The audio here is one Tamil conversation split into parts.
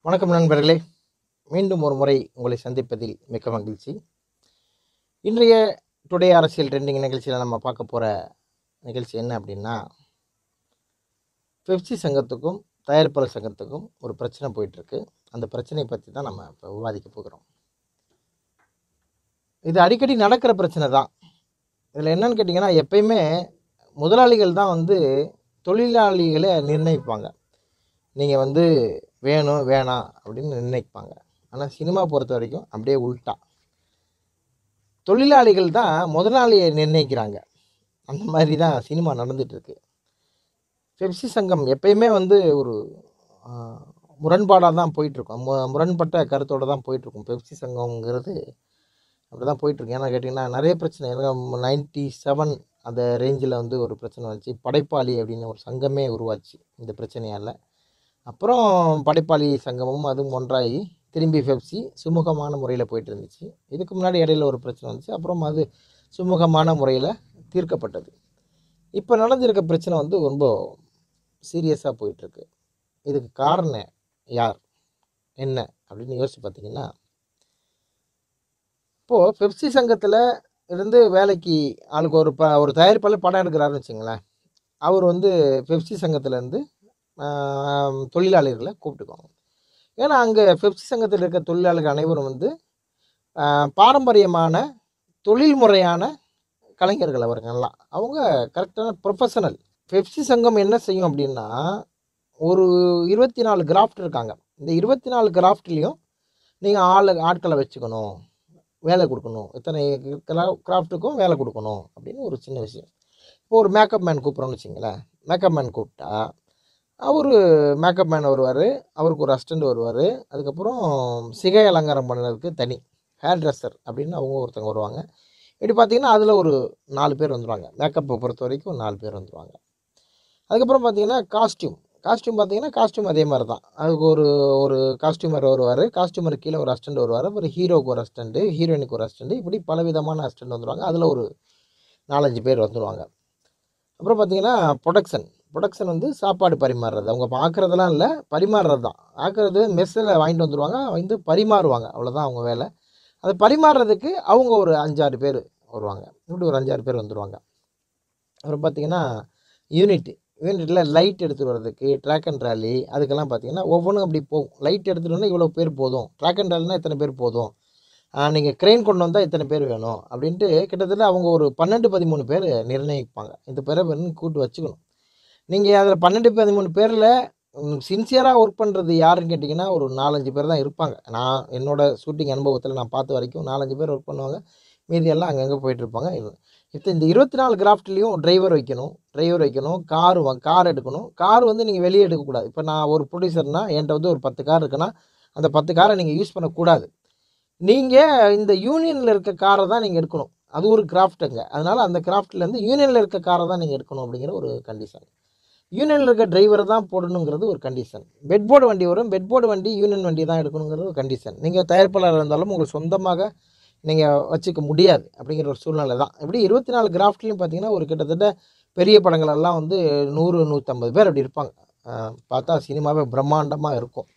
வணக்கம் நண்பர்களே மீண்டும் ஒரு முறை உங்களை சந்திப்பதில் மிக்க மகிழ்ச்சி இன்றைய டுடே அரசியல் ட்ரெண்டிங் நிகழ்ச்சியில் நம்ம பார்க்க போகிற நிகழ்ச்சி என்ன அப்படின்னா பெப்சி சங்கத்துக்கும் தயாரிப்பாளர் சங்கத்துக்கும் ஒரு பிரச்சனை போயிட்டுருக்கு அந்த பிரச்சனையை பற்றி தான் நம்ம இப்போ விவாதிக்க போகிறோம் இது அடிக்கடி நடக்கிற பிரச்சனை தான் இதில் என்னன்னு கேட்டிங்கன்னா எப்பயுமே முதலாளிகள் தான் வந்து தொழிலாளிகளை நிர்ணயிப்பாங்க நீங்கள் வந்து வேணும் வேணாம் அப்படின்னு நிர்ணயிப்பாங்க ஆனால் சினிமா பொறுத்த வரைக்கும் அப்படியே உள்டா தொழிலாளிகள் தான் முதலாளியை நிர்ணயிக்கிறாங்க அந்த மாதிரி தான் சினிமா நடந்துகிட்ருக்கு பெப்சி சங்கம் எப்பயுமே வந்து ஒரு முரண்பாடாக தான் போயிட்டுருக்கும் மு முரண்பட்ட கருத்தோடு தான் போயிட்டுருக்கும் பெப்சி சங்கம்ங்கிறது அப்படி தான் போயிட்டுருக்கு ஏன்னா கேட்டிங்கன்னா நிறைய பிரச்சனை நைன்டி செவன் அந்த ரேஞ்சில் வந்து ஒரு பிரச்சனை வந்துச்சு படைப்பாளி அப்படின்னு ஒரு சங்கமே உருவாச்சு இந்த பிரச்சனையால் அப்புறம் படைப்பாளி சங்கமும் அதுவும் ஒன்றாகி திரும்பி பெப்சி சுமூகமான முறையில் போயிட்டு இருந்துச்சு இதுக்கு முன்னாடி இடையில ஒரு பிரச்சனை வந்துச்சு அப்புறம் அது சுமூகமான முறையில் தீர்க்கப்பட்டது இப்போ நடந்திருக்க பிரச்சனை வந்து ரொம்ப சீரியஸாக போயிட்டுருக்கு இதுக்கு காரணம் யார் என்ன அப்படின்னு யோசிச்சு பார்த்தீங்கன்னா இப்போது பெப்சி சங்கத்தில் இருந்து வேலைக்கு ஆளுக்கு ஒரு ப ஒரு தயாரிப்பாளர் படம் எடுக்கிறாருன்னு வச்சுங்களேன் அவர் வந்து பெப்சி சங்கத்திலேருந்து தொழிலாளர்களை கூப்பிட்டுக்குவாங்க ஏன்னா அங்கே பெப்சி சங்கத்தில் இருக்க தொழிலாளர்கள் அனைவரும் வந்து பாரம்பரியமான தொழில்முறையான கலைஞர்கள் அவர்கள்லாம் அவங்க கரெக்டான ப்ரொஃபஷனல் பெப்சி சங்கம் என்ன செய்யும் அப்படின்னா ஒரு இருபத்தி நாலு கிராஃப்ட் இருக்காங்க இந்த இருபத்தி நாலு கிராஃப்ட்லேயும் நீங்கள் ஆள் ஆட்களை வச்சுக்கணும் வேலை கொடுக்கணும் இத்தனை கிராஃப்ட்டுக்கும் வேலை கொடுக்கணும் அப்படின்னு ஒரு சின்ன விஷயம் இப்போ ஒரு மேக்கப் மேன் கூப்பிட்றோன்னு வச்சிங்களேன் மேக்கப் மேன் கூப்பிட்டா அவர் மேக்கப் மேன் வருவார் அவருக்கு ஒரு அசிஸ்டண்ட் வருவார் அதுக்கப்புறம் சிகை அலங்காரம் பண்ணுறதுக்கு தனி ஹேர் ட்ரெஸ்ஸர் அப்படின்னு அவங்க ஒருத்தவங்க வருவாங்க இப்படி பார்த்தீங்கன்னா அதில் ஒரு நாலு பேர் வந்துடுவாங்க மேக்கப்பை பொறுத்த வரைக்கும் நாலு பேர் வந்துடுவாங்க அதுக்கப்புறம் பார்த்தீங்கன்னா காஸ்டியூம் காஸ்டியூம் பார்த்தீங்கன்னா காஸ்டியூம் அதே மாதிரி தான் அதுக்கு ஒரு ஒரு காஸ்டியூமர் வருவார் காஸ்டியூமர் கீழே ஒரு அசிஸ்டண்ட் வருவார் அப்புறம் ஹீரோக்கு ஒரு அசிஸ்டண்ட்டு ஹீரோயினுக்கு ஒரு அசிஸ்டண்ட் இப்படி பல விதமான அசிஸ்டண்ட் வந்துடுவாங்க அதில் ஒரு நாலஞ்சு பேர் வந்துடுவாங்க அப்புறம் பார்த்தீங்கன்னா ப்ரொடக்ஷன் ப்ரொடக்ஷன் வந்து சாப்பாடு பரிமாறுறது அவங்க பார்க்குறதெல்லாம் இல்லை பரிமாறுறது தான் ஆக்குறது மெஸ்ஸில் வாங்கிட்டு வந்துடுவாங்க வந்து பரிமாறுவாங்க அவ்வளோதான் அவங்க வேலை அதை பரிமாறுறதுக்கு அவங்க ஒரு அஞ்சாறு பேர் வருவாங்க இப்படி ஒரு அஞ்சாறு பேர் வந்துடுவாங்க அப்புறம் பார்த்திங்கன்னா யூனிட் யூனிட்டில் லைட் எடுத்துகிட்டு வர்றதுக்கு ட்ராக் அண்ட் ட்ராலி அதுக்கெல்லாம் பார்த்திங்கன்னா ஒவ்வொன்றும் அப்படி போகும் லைட் எடுத்துகிட்டு வந்தால் இவ்வளோ பேர் போதும் ட்ராக் அண்ட் ட்ராலினா இத்தனை பேர் போதும் நீங்கள் க்ரெயின் கொண்டு வந்தால் இத்தனை பேர் வேணும் அப்படின்ட்டு கிட்டத்தட்ட அவங்க ஒரு பன்னெண்டு பதிமூணு பேர் நிர்ணயிப்பாங்க இந்த பேரை வேணும்னு கூட்டு வச்சுக்கணும் நீங்கள் அதில் பன்னெண்டு பதிமூணு பேரில் சின்சியராக ஒர்க் பண்ணுறது யாருன்னு கேட்டிங்கன்னா ஒரு நாலஞ்சு பேர் தான் இருப்பாங்க நான் என்னோடய ஷூட்டிங் அனுபவத்தில் நான் பார்த்த வரைக்கும் நாலஞ்சு பேர் ஒர்க் பண்ணுவாங்க மீதி எல்லாம் அங்கங்கே போயிட்டுருப்பாங்க இப்போ இந்த இருபத்தி நாலு கிராஃப்ட்லேயும் டிரைவர் வைக்கணும் டிரைவர் வைக்கணும் கார் கார் எடுக்கணும் கார் வந்து நீங்கள் வெளியே எடுக்கக்கூடாது இப்போ நான் ஒரு ப்ரொடியூசர்னால் என்கிட்ட வந்து ஒரு பத்து கார் இருக்குன்னா அந்த பத்து காரை நீங்கள் யூஸ் பண்ணக்கூடாது நீங்கள் இந்த யூனியனில் இருக்க காரை தான் நீங்கள் எடுக்கணும் அது ஒரு கிராஃப்ட்டுங்க அதனால் அந்த கிராஃப்ட்லேருந்து யூனியனில் இருக்க காரை தான் நீங்கள் எடுக்கணும் அப்படிங்கிற ஒரு கண்டிஷன் யூனியனில் இருக்க டிரைவரை தான் போடணுங்கிறது ஒரு கண்டிஷன் பெட் போர்டு வண்டி வரும் பெட் போர்டு வண்டி யூனியன் வண்டி தான் எடுக்கணுங்கிறது ஒரு கண்டிஷன் நீங்கள் தயாரிப்பாளர் இருந்தாலும் உங்களுக்கு சொந்தமாக நீங்கள் வச்சுக்க முடியாது அப்படிங்கிற ஒரு சூழ்நிலை தான் இப்படி இருபத்தி நாலு கிராஃப்ட்லேயும் பார்த்தீங்கன்னா ஒரு கிட்டத்தட்ட பெரிய படங்கள் எல்லாம் வந்து நூறு நூற்றம்பது பேர் அப்படி இருப்பாங்க பார்த்தா சினிமாவே பிரம்மாண்டமாக இருக்கும்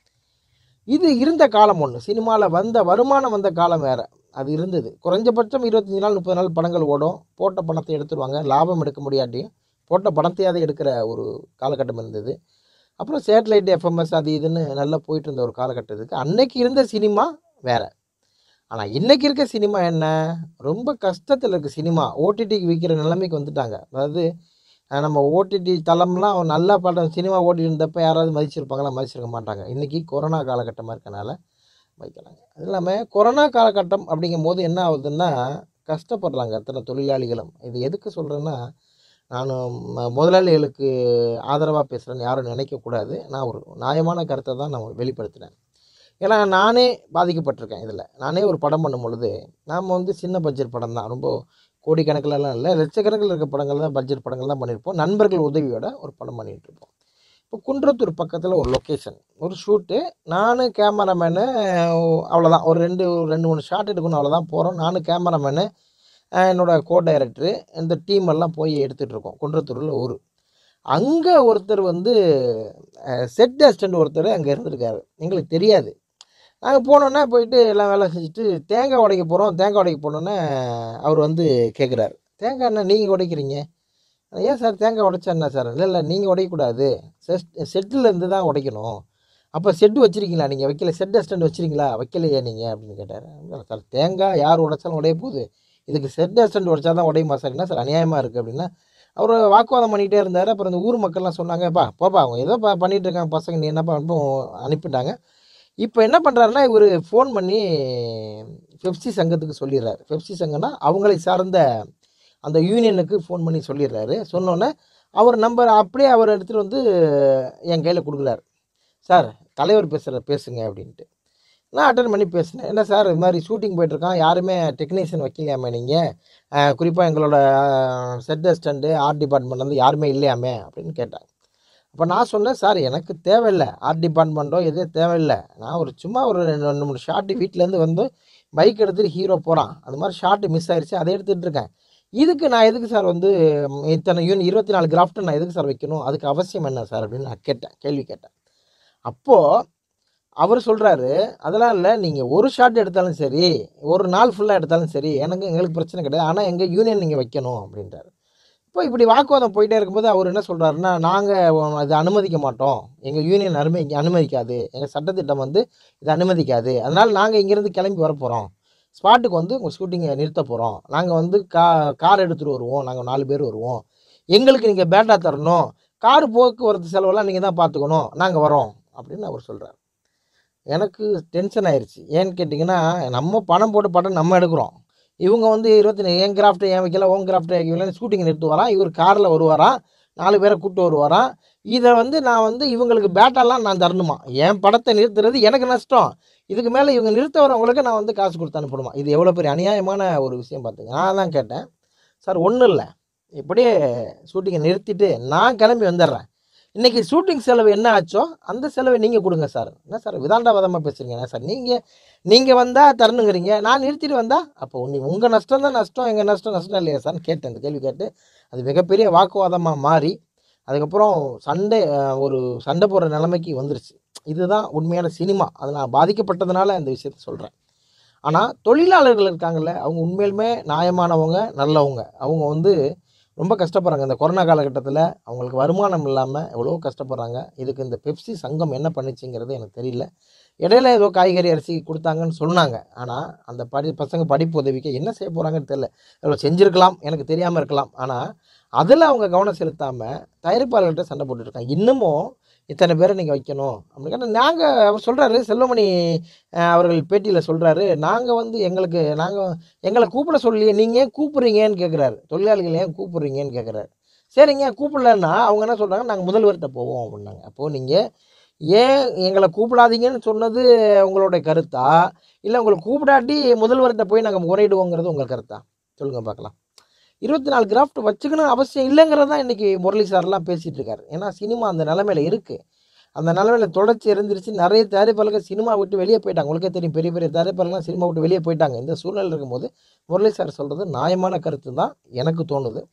இது இருந்த காலம் ஒன்று சினிமாவில் வந்த வருமானம் வந்த காலம் வேறு அது இருந்தது குறைஞ்சபட்சம் இருபத்தஞ்சி நாள் முப்பது நாள் படங்கள் ஓடும் போட்ட பணத்தை எடுத்துருவாங்க லாபம் எடுக்க முடியாட்டியும் போட்ட பணத்தையாவது எடுக்கிற ஒரு காலகட்டம் இருந்தது அப்புறம் சேட்டலைட் எஃப்எம்எஸ் அது இதுன்னு நல்லா போயிட்டு இருந்த ஒரு காலகட்டத்துக்கு அன்னைக்கு இருந்த சினிமா வேறு ஆனால் இன்றைக்கி இருக்க சினிமா என்ன ரொம்ப கஷ்டத்தில் இருக்குது சினிமா ஓடிடிக்கு விற்கிற நிலைமைக்கு வந்துட்டாங்க அதாவது நம்ம ஓடிடி தளம்லாம் நல்லா படம் சினிமா ஓடி இருந்தப்போ யாராவது மதிச்சிருப்பாங்களா மதிச்சிருக்க மாட்டாங்க இன்றைக்கி கொரோனா காலகட்டமாக இருக்கனால வைக்கிறாங்க அது இல்லாமல் கொரோனா காலகட்டம் அப்படிங்கும் போது என்ன ஆகுதுன்னா கஷ்டப்படுறாங்க அத்தனை தொழிலாளிகளும் இது எதுக்கு சொல்கிறேன்னா நான் முதலாளிகளுக்கு ஆதரவாக பேசுகிறேன்னு யாரும் நினைக்கக்கூடாது நான் ஒரு நியாயமான கருத்தை தான் நான் வெளிப்படுத்தினேன் ஏன்னா நானே பாதிக்கப்பட்டிருக்கேன் இதில் நானே ஒரு படம் பண்ணும் பொழுது நாம் வந்து சின்ன பட்ஜெட் படம் தான் ரொம்ப கோடிக்கணக்கிலலாம் இல்லை லட்சக்கணக்கில் இருக்க படங்கள் தான் பட்ஜெட் படங்கள் தான் பண்ணியிருப்போம் நண்பர்கள் உதவியோட ஒரு படம் பண்ணிகிட்டு இருப்போம் இப்போ குன்றத்தூர் பக்கத்தில் ஒரு லொக்கேஷன் ஒரு ஷூட்டு நான் கேமராமேனு அவ்வளோதான் ஒரு ரெண்டு ரெண்டு மூணு ஷாட் எடுக்கணும் அவ்வளோதான் போகிறோம் நானும் கேமராமேனு என்னோடய கோ டைரக்டரு இந்த டீம் எல்லாம் போய் எடுத்துகிட்டு இருக்கோம் குன்றத்தூரில் ஊர் அங்கே ஒருத்தர் வந்து செட் அசிஸ்டன்ட் ஒருத்தர் அங்கே இருந்திருக்காரு எங்களுக்கு தெரியாது நாங்கள் போனோன்னே போயிட்டு எல்லாம் வேலை செஞ்சுட்டு தேங்காய் உடைக்க போகிறோம் தேங்காய் உடைக்க போனோன்னே அவர் வந்து கேட்குறாரு தேங்காய் என்ன நீங்கள் உடைக்கிறீங்க ஏன் சார் தேங்காய் உடைச்சா என்ன சார் இல்லை இல்லை நீங்கள் உடைக்கக்கூடாது செட் செட்டில் இருந்து தான் உடைக்கணும் அப்போ செட்டு வச்சுருக்கீங்களா நீங்கள் வைக்கல செட் அசிஸ்டன்ட் வச்சுருக்கீங்களா வைக்கலையே நீங்கள் அப்படின்னு கேட்டார் இல்லை சார் தேங்காய் யார் உடைச்சாலும் உடைய போகுது இதுக்கு செட் அசிஸ்டன்ட் உடைச்சா தான் உடையுமா சார் என்ன சார் அநியாயமாக இருக்குது அப்படின்னா அவர் வாக்குவாதம் பண்ணிகிட்டே இருந்தார் அப்புறம் இந்த ஊர் மக்கள்லாம் சொன்னாங்கப்பா போப்பா அவங்க ஏதோ ப பண்ணிகிட்டு இருக்காங்க பசங்க நீ என்னப்பா அனுப்பு அனுப்பிட்டாங்க இப்போ என்ன பண்ணுறாருன்னா இவர் ஃபோன் பண்ணி பெப்சி சங்கத்துக்கு சொல்லிடுறாரு பெப்சி சங்கம்னா அவங்களை சார்ந்த அந்த யூனியனுக்கு ஃபோன் பண்ணி சொல்லிடுறாரு சொன்னோன்னே அவர் நம்பர் அப்படியே அவர் எடுத்துகிட்டு வந்து என் கையில் கொடுக்குறாரு சார் தலைவர் பேசுகிற பேசுங்க அப்படின்ட்டு நான் அட்டன் பண்ணி பேசினேன் என்ன சார் இது மாதிரி ஷூட்டிங் போயிட்டுருக்கான் யாருமே டெக்னீஷியன் வைக்கலையாமே நீங்கள் குறிப்பாக எங்களோட செட் அசிஸ்டண்ட்டு ஆர்ட் டிபார்ட்மெண்ட்லேருந்து யாருமே இல்லையாமே அப்படின்னு கேட்டாங்க அப்போ நான் சொன்னேன் சார் எனக்கு தேவையில்லை ஆர்ட் டிபார்ட்மெண்ட்டோ எதுவும் தேவையில்லை நான் ஒரு சும்மா ஒரு ரெண்டு ரெண்டு மூணு ஷார்ட்டு வீட்டிலேருந்து வந்து பைக் எடுத்துகிட்டு ஹீரோ போகிறான் அது மாதிரி ஷார்ட்டு மிஸ் ஆயிடுச்சு அதை எடுத்துகிட்டு இருக்கேன் இதுக்கு நான் எதுக்கு சார் வந்து ம், இத்தனை யூன் இருபத்தி நாலு கிராஃப்ட்டு நான் எதுக்கு சார் வைக்கணும் அதுக்கு அவசியம் என்ன சார் அப்படின்னு நான் கேட்டேன் கேள்வி கேட்டேன் அப்போது அவர் சொல்கிறாரு அதெல்லாம் இல்லை நீங்கள் ஒரு ஷாட் எடுத்தாலும் சரி ஒரு நாள் ஃபுல்லாக எடுத்தாலும் சரி எனக்கு எங்களுக்கு பிரச்சனை கிடையாது ஆனால் எங்கள் யூனியன் நீங்கள் வைக்கணும் அப்படின்றாரு இப்போ இப்படி வாக்குவாதம் போயிட்டே இருக்கும்போது அவர் என்ன சொல்கிறாருன்னா நாங்கள் அதை அனுமதிக்க மாட்டோம் எங்கள் யூனியன் அனுமதி அனுமதிக்காது எங்கள் சட்டத்திட்டம் வந்து இதை அனுமதிக்காது அதனால் நாங்கள் இங்கேருந்து கிளம்பி வர போகிறோம் ஸ்பாட்டுக்கு வந்து உங்கள் ஷூட்டிங்கை நிறுத்த போகிறோம் நாங்கள் வந்து கா கார் எடுத்துகிட்டு வருவோம் நாங்கள் நாலு பேர் வருவோம் எங்களுக்கு நீங்கள் பேட்டா தரணும் கார் போக்குவரத்து செலவெல்லாம் நீங்கள் தான் பார்த்துக்கணும் நாங்கள் வரோம் அப்படின்னு அவர் சொல்கிறார் எனக்கு டென்ஷன் ஆயிடுச்சு ஏன்னு கேட்டிங்கன்னா நம்ம பணம் போட்டு படம் நம்ம எடுக்கிறோம் இவங்க வந்து இருபத்தி என் கிராஃப்ட்டை ஏன் வைக்கல ஓன் கிராஃப்ட்டை வைக்கல ஷூட்டிங் நிறுத்து வரான் இவர் காரில் வருவாராம் நாலு பேரை கூப்பிட்டு வருவாராம் இதை வந்து நான் வந்து இவங்களுக்கு பேட்டாலாம் நான் தரணுமா என் படத்தை நிறுத்துறது எனக்கு நஷ்டம் இதுக்கு மேலே இவங்க நிறுத்த வரவங்களுக்கு நான் வந்து காசு கொடுத்து அனுப்பணுமா இது எவ்வளோ பெரிய அநியாயமான ஒரு விஷயம் பார்த்துங்க நான் தான் கேட்டேன் சார் ஒன்றும் இல்லை இப்படியே ஷூட்டிங்கை நிறுத்திட்டு நான் கிளம்பி வந்துடுறேன் இன்றைக்கி ஷூட்டிங் செலவு என்ன ஆச்சோ அந்த செலவை நீங்கள் கொடுங்க சார் என்ன சார் விதாண்டாவாதமாக பேசுகிறீங்க என்ன சார் நீங்கள் நீங்கள் வந்தால் தரணுங்கிறீங்க நான் நிறுத்திட்டு வந்தால் அப்போ நீ உங்கள் நஷ்டம் தான் நஷ்டம் எங்கள் நஷ்டம் நஷ்டம் இல்லையா சார்னு கேட்டேன் இந்த கேள்வி கேட்டு அது மிகப்பெரிய வாக்குவாதமாக மாறி அதுக்கப்புறம் சண்டை அஹ், ஒரு சண்டை போடுற நிலைமைக்கு வந்துருச்சு இதுதான் உண்மையான சினிமா அது நான் பாதிக்கப்பட்டதுனால இந்த விஷயத்த சொல்கிறேன் ஆனால் தொழிலாளர்கள் இருக்காங்கல்ல அவங்க உண்மையிலுமே நியாயமானவங்க நல்லவங்க அவங்க வந்து ரொம்ப கஷ்டப்படுறாங்க இந்த கொரோனா காலகட்டத்தில் அவங்களுக்கு வருமானம் இல்லாமல் எவ்வளோ கஷ்டப்படுறாங்க இதுக்கு இந்த பெப்சி சங்கம் என்ன பண்ணுச்சுங்கிறது எனக்கு தெரியல இடையில ஏதோ காய்கறி அரிசி கொடுத்தாங்கன்னு சொன்னாங்க ஆனால் அந்த படி பசங்க படிப்பு உதவிக்கு என்ன செய்ய போகிறாங்கன்னு தெரியல எவ்வளோ செஞ்சுருக்கலாம் எனக்கு தெரியாமல் இருக்கலாம் ஆனால் அதில் அவங்க கவனம் செலுத்தாமல் தயாரிப்பாளர்கிட்ட சண்டை போட்டுருக்காங்க இன்னமும் இத்தனை பேரை நீங்கள் வைக்கணும் அப்படின்னு நாங்கள் அவர் சொல்கிறாரு செல்வமணி அஹ், அவர்கள் பேட்டியில் சொல்கிறாரு நாங்கள் வந்து எங்களுக்கு நாங்கள் எங்களை கூப்பிட சொல்லி நீங்கள் ஏன் கூப்பிட்றீங்கன்னு கேட்குறாரு தொழிலாளிகள் ஏன் கூப்பிட்றீங்கன்னு கேட்குறாரு சரிங்க கூப்பிடலன்னா அவங்க என்ன சொல்கிறாங்க நாங்கள் முதல்வர்கிட்ட போவோம் அப்படின்னாங்க அப்போது நீங்கள் ஏன் எங்களை கூப்பிடாதீங்கன்னு சொன்னது உங்களுடைய கருத்தா இல்லை உங்களை கூப்பிடாட்டி முதல்வர்கிட்ட போய் நாங்கள் முறையிடுவோங்கிறது உங்கள் கருத்தா சொல்லுங்கள் பார்க்கலாம் இருபத்தி நாலு கிராஃப்ட் வச்சுக்கணும் அவசியம் இல்லைங்கிறது தான் இன்றைக்கி முரளி சார்லாம் பேசிகிட்டு இருக்காரு ஏன்னா சினிமா அந்த நிலமையில இருக்குது அந்த நிலமையில தொடர்ச்சி இருந்துருச்சு நிறைய தயாரிப்பாளர்கள் சினிமா விட்டு வெளியே போயிட்டாங்க உங்களுக்கே தெரியும் பெரிய பெரிய தயாரிப்பாளர்கள்லாம் சினிமா விட்டு வெளியே போயிட்டாங்க இந்த சூழ்நிலை இருக்கும்போது முரளி சார் சொல்கிறது நியாயமான கருத்து தான் எனக்கு தோணுது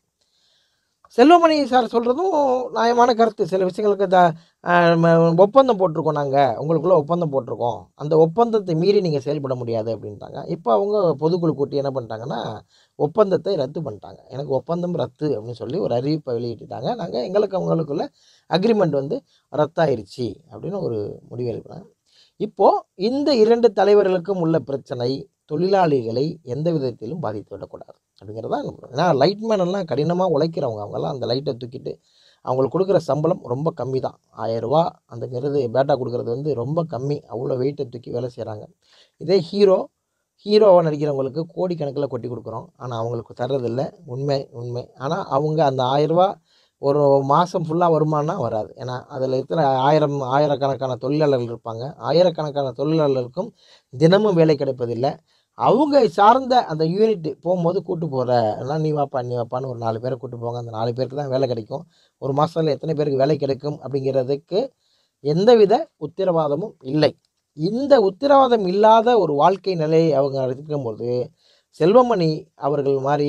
செல்வமணி சார் சொல்கிறதும் நியாயமான கருத்து சில விஷயங்களுக்கு த ஆஹ் ம- ஒப்பந்தம் போட்டிருக்கோம் நாங்கள் உங்களுக்குள்ளே ஒப்பந்தம் போட்டிருக்கோம் அந்த ஒப்பந்தத்தை மீறி நீங்கள் செயல்பட முடியாது அப்படின்ட்டாங்க இப்போ அவங்க பொதுக்குழு கூட்டி என்ன பண்ணிட்டாங்கன்னா ஒப்பந்தத்தை ரத்து பண்ணிட்டாங்க எனக்கு ஒப்பந்தம் ரத்து அப்படின்னு சொல்லி ஒரு அறிவிப்பை வெளியிட்டுட்டாங்க நாங்கள் எங்களுக்கு அவங்களுக்குள்ள அக்ரிமெண்ட் வந்து ரத்தாயிருச்சு அப்படின்னு ஒரு முடிவு எடுக்கிறாங்க இப்போது இந்த இரண்டு தலைவர்களுக்கும் உள்ள பிரச்சனை தொழிலாளிகளை எந்த விதத்திலும் பாதித்து விடக்கூடாது அப்படிங்கிறது தான் ஏன்னா லைட்மேன் எல்லாம் கடினமாக உழைக்கிறவங்க அவங்கெல்லாம் அந்த லைட்டை தூக்கிட்டு அவங்களுக்கு கொடுக்குற சம்பளம் ரொம்ப கம்மி தான் ஆயரூவா அந்தங்கிறது பேட்டா கொடுக்குறது வந்து ரொம்ப கம்மி அவ்வளோ வெயிட்டை தூக்கி வேலை செய்கிறாங்க இதே ஹீரோ ஹீரோவாக நடிக்கிறவங்களுக்கு கோடிக்கணக்கில் கொட்டி கொடுக்குறோம் ஆனால் அவங்களுக்கு தர்றதில்ல உண்மை உண்மை ஆனால் அவங்க அந்த ஆயரூவா ஒரு மாதம் ஃபுல்லாக வருமானம் வராது ஏன்னா அதில் இருக்கிற ஆயிரம் ஆயிரக்கணக்கான தொழிலாளர்கள் இருப்பாங்க ஆயிரக்கணக்கான தொழிலாளர்களுக்கும் தினமும் வேலை கிடைப்பதில்லை அவங்க சார்ந்த அந்த யூனிட் போகும்போது கூட்டு போகிற எல்லாம் நீ வாப்பா நீ வாப்பான்னு ஒரு நாலு பேரை கூட்டு போங்க அந்த நாலு பேருக்கு தான் வேலை கிடைக்கும் ஒரு மாதத்தில் எத்தனை பேருக்கு வேலை கிடைக்கும் அப்படிங்கிறதுக்கு எந்தவித உத்தரவாதமும் இல்லை இந்த உத்தரவாதம் இல்லாத ஒரு வாழ்க்கை நிலையை அவங்க இருக்கும்போது செல்வமணி அவர்கள் மாதிரி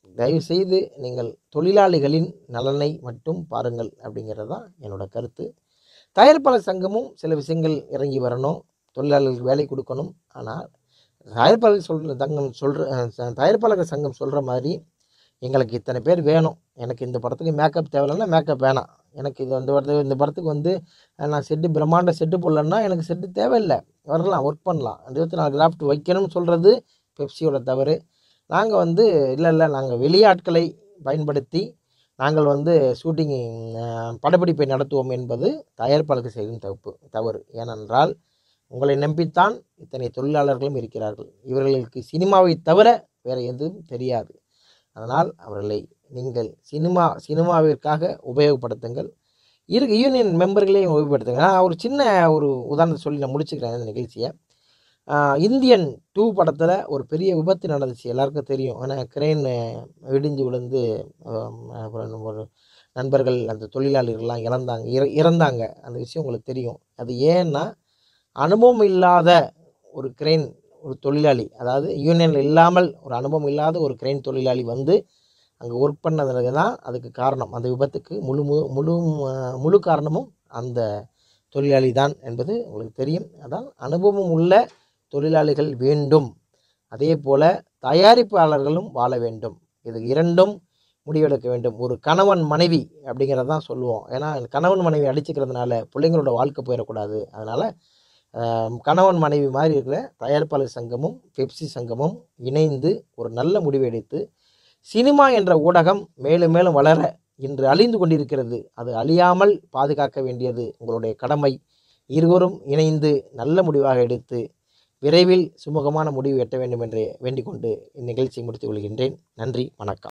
தயவுசெய்து நீங்கள் தொழிலாளிகளின் நலனை மட்டும் பாருங்கள் அப்படிங்கிறது தான் என்னோட கருத்து தயாரிப்பாளர் சங்கமும் சில விஷயங்கள் இறங்கி வரணும் தொழிலாளர்களுக்கு வேலை கொடுக்கணும் ஆனால் தயாரிப்பாளர் சொல்கிற தங்கம் சொல்கிற தயாரிப்பாளர்கள் சங்கம் சொல்கிற மாதிரி எங்களுக்கு இத்தனை பேர் வேணும் எனக்கு இந்த படத்துக்கு மேக்கப் தேவையில்லைன்னா மேக்கப் வேணாம் எனக்கு இது இந்த படத்துக்கு இந்த படத்துக்கு வந்து அஹ், நான் செட்டு பிரம்மாண்ட செட்டு போடலன்னா எனக்கு செட்டு தேவையில்லை வரலாம் ஒர்க் பண்ணலாம் இருபத்தி நாலு கிராஃப்ட் வைக்கணும்னு சொல்கிறது பெப்சியோட தவறு நாங்கள் வந்து இல்லை இல்லை நாங்கள் வெளியாட்களை பயன்படுத்தி நாங்கள் வந்து ஷூட்டிங் படப்பிடிப்பை நடத்துவோம் என்பது தயாரிப்பாளருக்கு செய்யும் தப்பு தவறு ஏனென்றால் உங்களை நம்பித்தான் இத்தனை தொழிலாளர்களும் இருக்கிறார்கள் இவர்களுக்கு சினிமாவை தவிர வேறு எதுவும் தெரியாது அதனால் அவர்களை நீங்கள் சினிமா சினிமாவிற்காக உபயோகப்படுத்துங்கள் இருக்கு யூனியன் மெம்பர்களையும் உபயோகப்படுத்துங்க நான் ஒரு சின்ன ஒரு உதாரணத்தை சொல்லி நான் முடிச்சுக்கிறேன் இந்த நிகழ்ச்சியை ஆஹ் இந்தியன் டூ படத்தில் ஒரு பெரிய விபத்து நடந்துச்சு எல்லாருக்கும் தெரியும் ஏன்னா கிரெயின் இடிஞ்சு விழுந்து ஆம், அப்புறம் ஒரு நண்பர்கள் அந்த தொழிலாளர்கள்லாம் இறந்தாங்க இற இறந்தாங்க அந்த விஷயம் உங்களுக்கு தெரியும் அது ஏன்னா அனுபவம் இல்லாத ஒரு கிரெயின் ஒரு தொழிலாளி அதாவது யூனியனில் இல்லாமல் ஒரு அனுபவம் இல்லாத ஒரு கிரெயின் தொழிலாளி வந்து அங்கே ஒர்க் பண்ணதுக்கு தான் அதுக்கு காரணம் அந்த விபத்துக்கு முழு மு முழு ஆஹ், முழு காரணமும் அந்த தொழிலாளி தான் என்பது உங்களுக்கு தெரியும் அதான் அனுபவம் உள்ள தொழிலாளிகள் வேண்டும் அதே போல் தயாரிப்பாளர்களும் வாழ வேண்டும் இது இரண்டும் முடிவெடுக்க வேண்டும் ஒரு கணவன் மனைவி அப்படிங்கிறத தான் சொல்லுவோம் ஏன்னா கணவன் மனைவி அடிச்சுக்கிறதுனால பிள்ளைங்களோட வாழ்க்கை போயிடக்கூடாது அதனால் கணவன் மனைவி மாதிரி இருக்கிற தயாரிப்பாளர் சங்கமும் பெப்சி சங்கமும் இணைந்து ஒரு நல்ல முடிவை எடுத்து சினிமா என்ற ஊடகம் மேலும் மேலும் வளர இன்று அழிந்து கொண்டிருக்கிறது அது அழியாமல் பாதுகாக்க வேண்டியது உங்களுடைய கடமை இருவரும் இணைந்து நல்ல முடிவாக எடுத்து விரைவில் சுமூகமான முடிவு எட்ட வேண்டும் என்று வேண்டிக் கொண்டு இந்நிகழ்ச்சியை முடித்துக் கொள்கின்றேன் நன்றி வணக்கம்